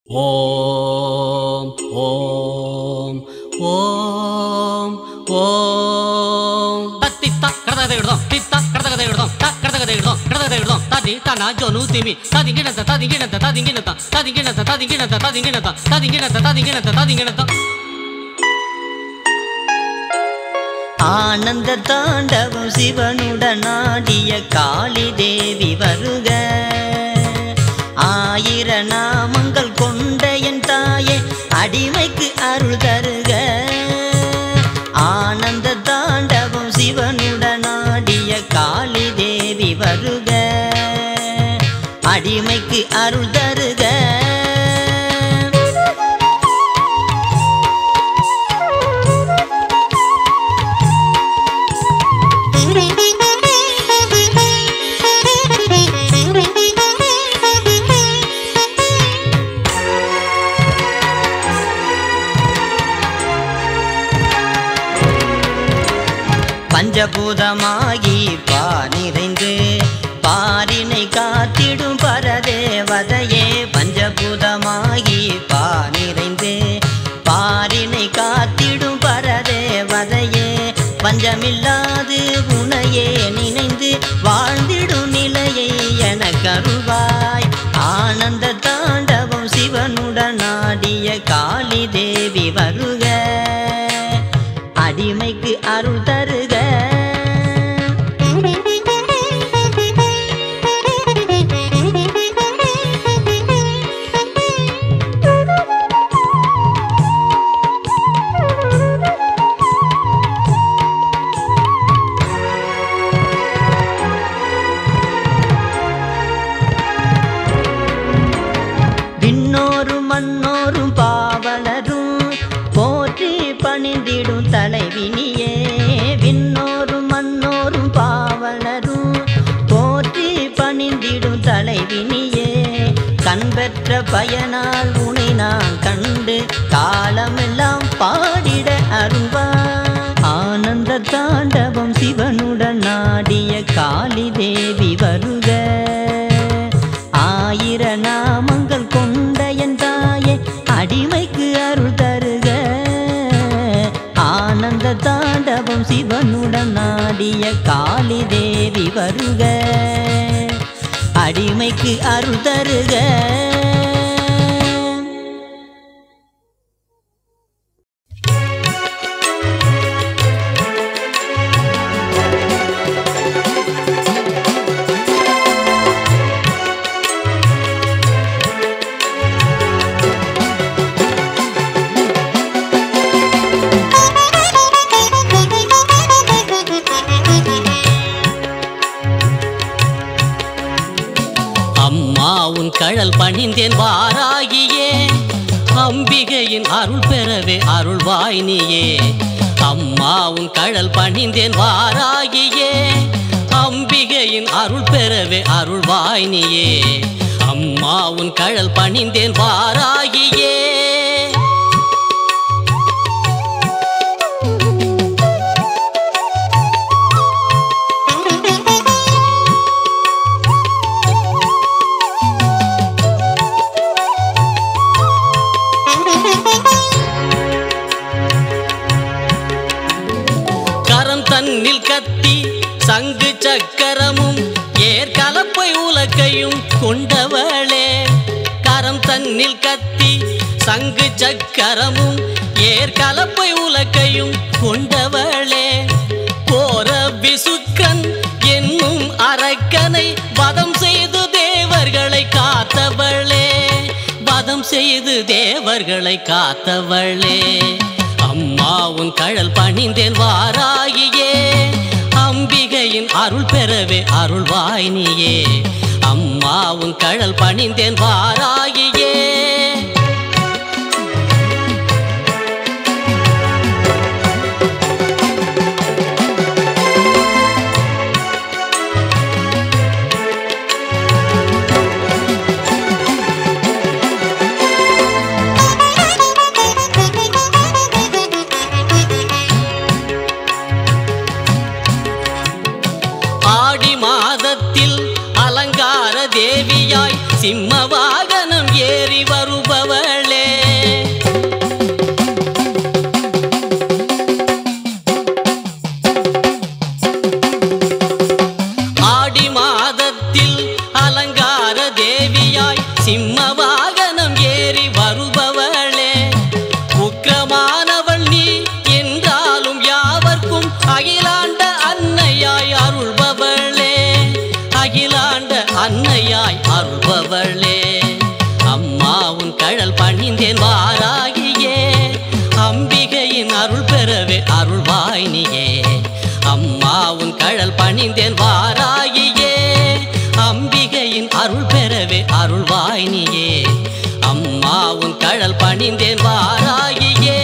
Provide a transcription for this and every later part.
ஓம் ஓம் ஓம் ஓம் தத்தித்தா கடதகதை விடுதோம் தித்தா கடதகதை விடுதோம் த கடதகதை விடுதோம் கடதகதை விடுதோம் ததி தனா zone திமி ததிங்கிணத்த ததிங்கிணத்த ததிங்கிணத்த ததிங்கிணத்த ததிங்கிணத்த ததிங்கிணத்த ததிங்கிணத்த ததிங்கிணத்த ததிங்கிணத்த ஆனந்த தாண்டவம் சிவனுடன் ஆடிய காளி தேவி வருக ஆயிர நாமங்கள் கொண்ட என் தாயே அடிமைக்கு அருள் தருக ஆனந்த தாண்டவம் சிவனுடன் ஆடிய காளி தேவி வருக அடிமைக்கு அருள் தருக பஞ்சபூதமாகி பானிறைந்து பாரினை காத்திடும் பரதேவதையே பஞ்சபூதமாகி பானிறைந்து பாரினை காத்திடும் பரதேவதையே பஞ்சமில்லாது உனையே நினைந்து வாழ்ந்திடும் நிலையை என கருவாய் ஆனந்த தாண்டவம் சிவனுடன் ஆடிய காளி தேவி வருக அடிமைக்கு அருள் தருக விண்ணோரும் மண்ணோரும் பாவலரும் போற்றி பணிந்திடும் தலைவினியே விண்ணோரும் மண்ணோரும் பாவலரும் போற்றி பணிந்திடும் தலைவினியே கண் பெற்ற பயனால் உனை நான் கண்டு காலமெல்லாம் பாடிட அருள்வா ஆனந்த தாண்டவம் சிவனுடன் நாடிய காளி தேவி வருக ஆயிர நாமங்கள் கொண்ட என் தாயே அடிமைக்கு அருள் தருக ஆனந்த தாண்டவம் சிவனுடன் நாடிய காளி தேவி வருக அடிமைக்கு அருள் தருக அம்மா உன் கழல் பணிந்தேன் வாராகியே அம்பிகையின் அருள் பெறவே அருள்வாய் நீயே அம்மா உன் கழல் பணிந்தேன் வாராகியே அம்பிகையின் அருள் பெறவே அருள்வாய் நீயே அம்மா உன் கழல் பணிந்தேன் வாராகியே கரம் தன்னில் கத்தி சங்கு சக்கரமும் ஏற்கலப்பை உலக்கையும் கொண்டவளே கரம் தன்னில் கத்தி சங்கு சக்கரமும் ஏற்கலப்பை உலக்கையும் கொண்டவளே கோர விசுக்கன் என்னும் அரக்கனை வதம் செய்து தேவர்களை காத்தவளே வதம் செய்து தேவர்களை காத்தவளே அம்மா உன் கழல் பணிந்தேன் வாராகியே அம்பிகையின் அருள் பெறவே அருள்வாய் நீயே அம்மா உன் கழல் பணிந்தேன் வாராகியே ஆடி மாதத்தில் அலங்கார தேவியாய் சிம்ம வாகனம் ஏறி ஏறி வருபவளே உக்கிரமானவள் நீ என்றாலும் யாவர்க்கும் அகிலாண்ட அன்னையாய் அருள்பவளே அகிலாண்ட அன்னையாய் அருள்பவளே அம்மா உன் கழல் பணிந்தேன் வாராகியே அம்பிகையின் அருள் பெறவே அருள்வாய் நீயே அம்மா உன் கழல் பணிந்தேன் வாராகியே அம்பிகையின் அருள் பெறவே அருள்வாய் நீயே அம்மா உன் கழல் பணிந்தேன் வாராகியே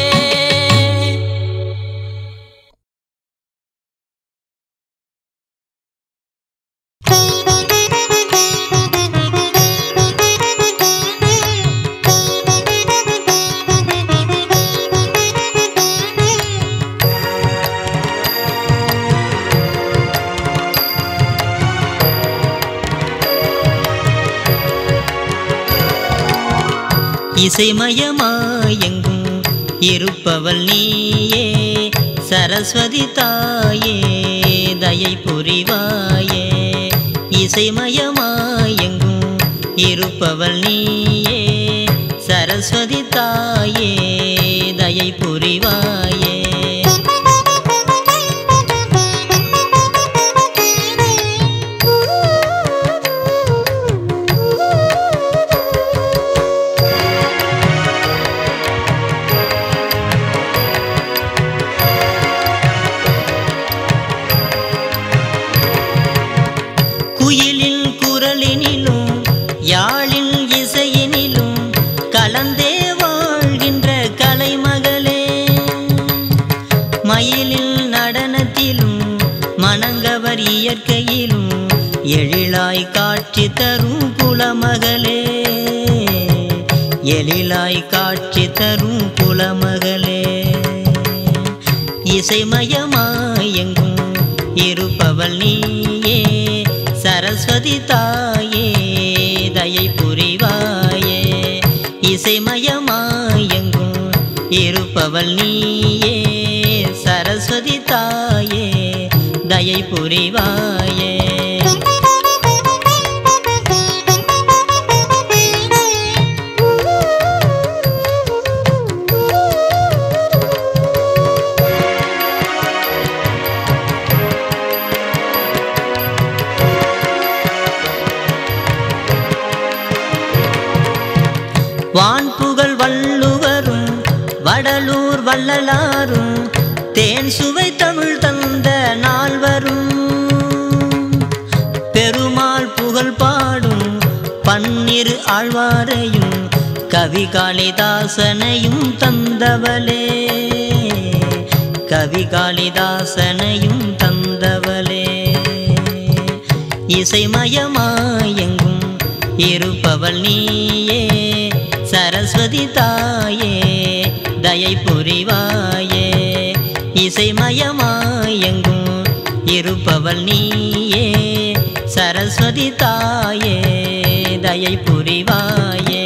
இசைமயமாயெங்கும் இருப்பவள் நீயே சரஸ்வதி தாயே தயை புரிவாயே இசைமயமாயெங்கும் இருப்பவள் நீயே சரஸ்வதி தாயே தயை புரிவாயே குயிலின் குரலினிலும் யாழின் இசையினிலும் கலந்தே வாழ்கின்ற கலைமகளே மயிலின் நடனத்திலும் மணங்கவர் இயற்கையிலும் எழிலாய் காட்சி தரும் குலமகளே எழிலாய் காட்சி தரும் குலமகளே இசைமயமாயெங்கும் இருப்பவள் நீயே சரஸ்வதி தாயே தயை புரிவாயே இசைமயமாயெங்கும் இருப்பவள் நீயே சரஸ்வதி தாயே தயை புரிவாயே வான்புகழ் வள்ளுவரும் வடலூர் வள்ளலாரும் தேன் சுவை தமிழ் தந்த நால்வரும் பெருமாள் புகழ் பாடும் பன்னிரு ஆழ்வாரையும் கவி காளிதாசனையும் தந்தவளே கவி காளிதாசனையும் தந்தவளே இசைமயமாயெங்கும் இருப்பவள் நீயே சரஸ்வதி தாயே தயை புரிவாயே இசைமயமாயெங்கும் இருப்பவள் நீயே சரஸ்வதி தாயே தயை புரிவாயே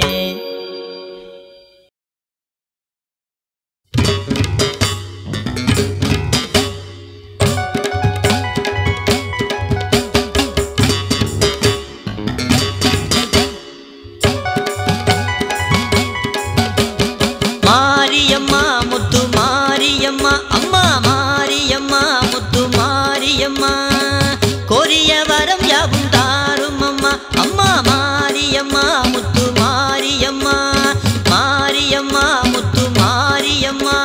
மாரியம்மா முத்து மாரியம்மா அம்மா மாரியம்மா முத்து மாரியம்மா கொரிய வரம் யாவும் தாரும் அம்மா அம்மா மாரியம்மா முத்து மாரியம்மா மாரியம்மா முத்து மாரியம்மா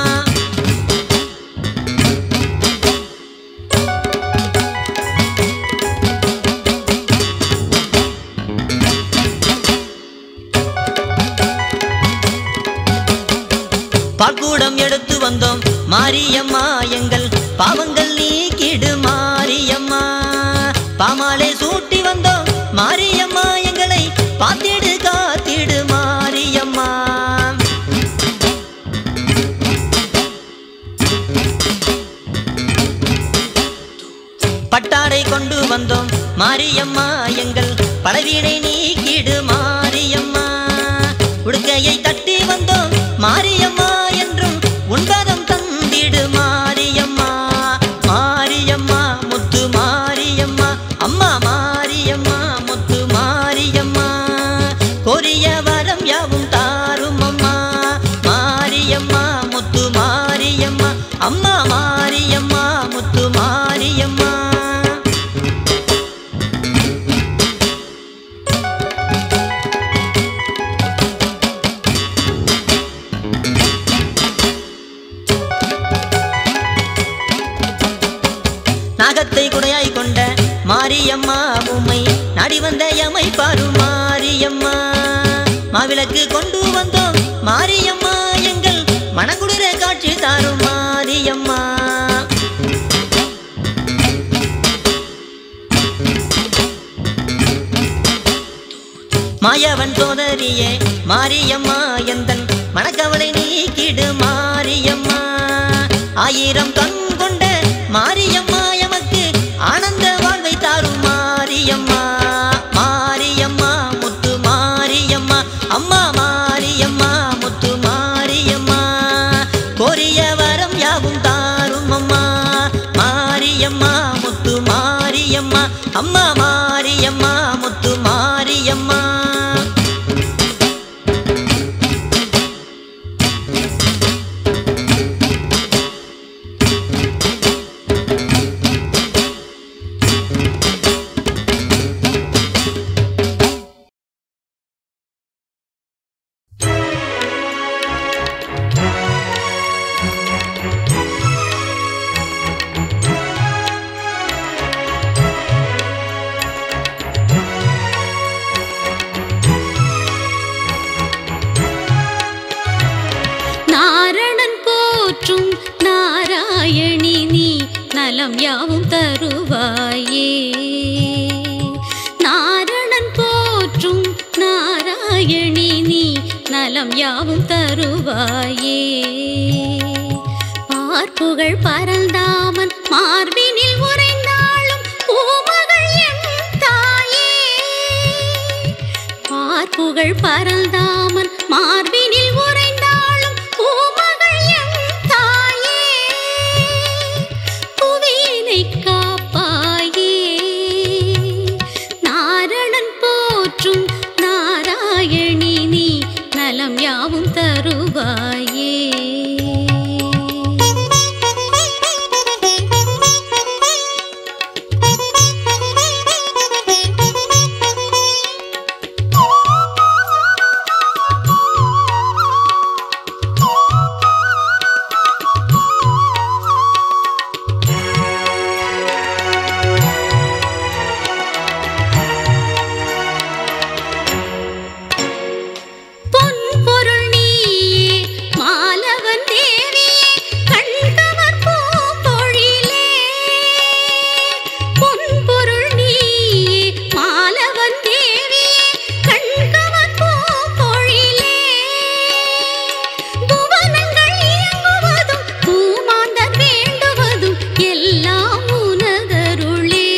பால்கூடம் எடுத்து வந்தோம் மாரியம்மா எங்கள் பாவங்கள் நீக்கிடு மாரியம்மா பாமாலை சூட்டி வந்தோம் மாரியம்மா எங்களை பாத்திடு காத்திடு மாரியம்மா பட்டாடை கொண்டு வந்தோம் மாரியம்மா எங்கள் பலவீனை நீக்கிடு மாரியம்மா உடுக்கையை தட்டி வந்தோம் மாரியம்மா என்றும் உன்பதம் தந்திடு மாரியம்மா மாரியம்மா முத்து மாரியம்மா அம்மா மாரியம்மா முத்து மாரியம்மா கொரிய வரம் நாடி வந்த எமை பாரு மாரியம்மா மாவிளக்கு கொண்டு வந்தோம் மாரியம்மா எங்கள் மனக்குளிர காட்சி தாரும் மாரியம்மா மாயவன் சோதரியே மாரியம்மா எந்தன் மனக்கவலை நீக்கிடு மாரியம்மா ஆயிரம் கண் கொண்ட மாரியம்மா எமக்கு ஆனந்த வாழ்வை தாரும் மாரியம்மா மாரியம்மா முத்து மாரியம்மா அம்மா மாரியம்மா முத்து மாரியம்மா கோரிய வரம் யாவும் தாரும் அம்மா மாரியம்மா முத்து மாரியம்மா அம்மா மாரியம்மா முத்து மாரியம்மா நாரணன் போற்றும் நாராயணி நீ நலம் யாவும் தருவாயே நாரணன் போற்றும் நாராயணி நீ நலம் யாவும் தருவாயே பார்ப்புகழ் பரந்தாமன் மார்பினில் உறைந்தாளும் பூமகள் என் தாயே பார்ப்புகழ் பரந்தாமன் மார்பினில் உறைந்தாளும் பூமகள் எம் தாயே புவியினை காப்பாயே நாரணன் போற்றும் நாராயணி நீ நலம் யாவும் தருவாயே பொன் பொருள் நீயே மாலவன் தேவியே கண்கவர் பூம்பொழிலே பொன் பொருள் நீயே மாலவன் தேவியே கண்கவர் பூம்பொழிலே புவனங்கள் இயங்குவதும் பூமாந்தர் வேண்டுவதும் எல்லாம் உனதருளே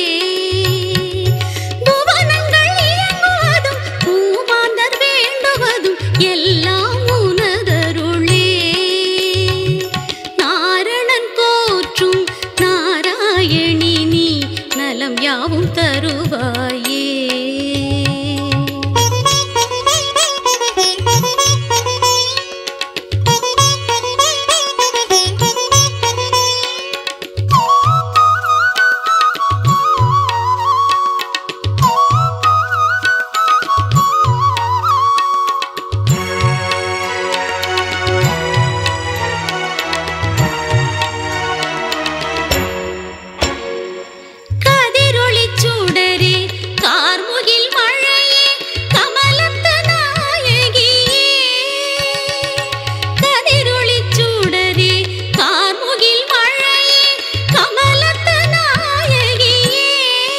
புவனங்கள் இயங்குவதும் பூமாந்தர் வேண்டுவதும் எல்லாம் உனதருளே நாரணன் போற்றும் நாராயணி நீ நலம் யாவும் தருவாயே கதிரொளிச் சுடரே கார்முகில் மழையே கமலத்து நாயகியே கதிரொளிச் சுடரே கார்முகில் மழையே கமலத்து நாயகியே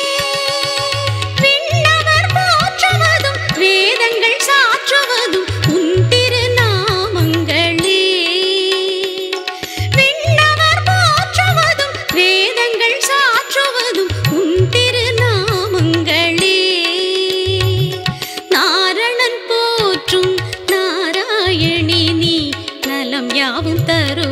விண்ணவர் போற்றுவதும் வேதங்கள் சாற்றுவதும் உன் திருநாமங்களே விண்ணவர் போற்றுவதும் வேதங்கள் சாற்றுவதும் உன் திருநாமங்களே நாரணன் போற்றும் நாராயணி நீ நலம் யாவும் தரு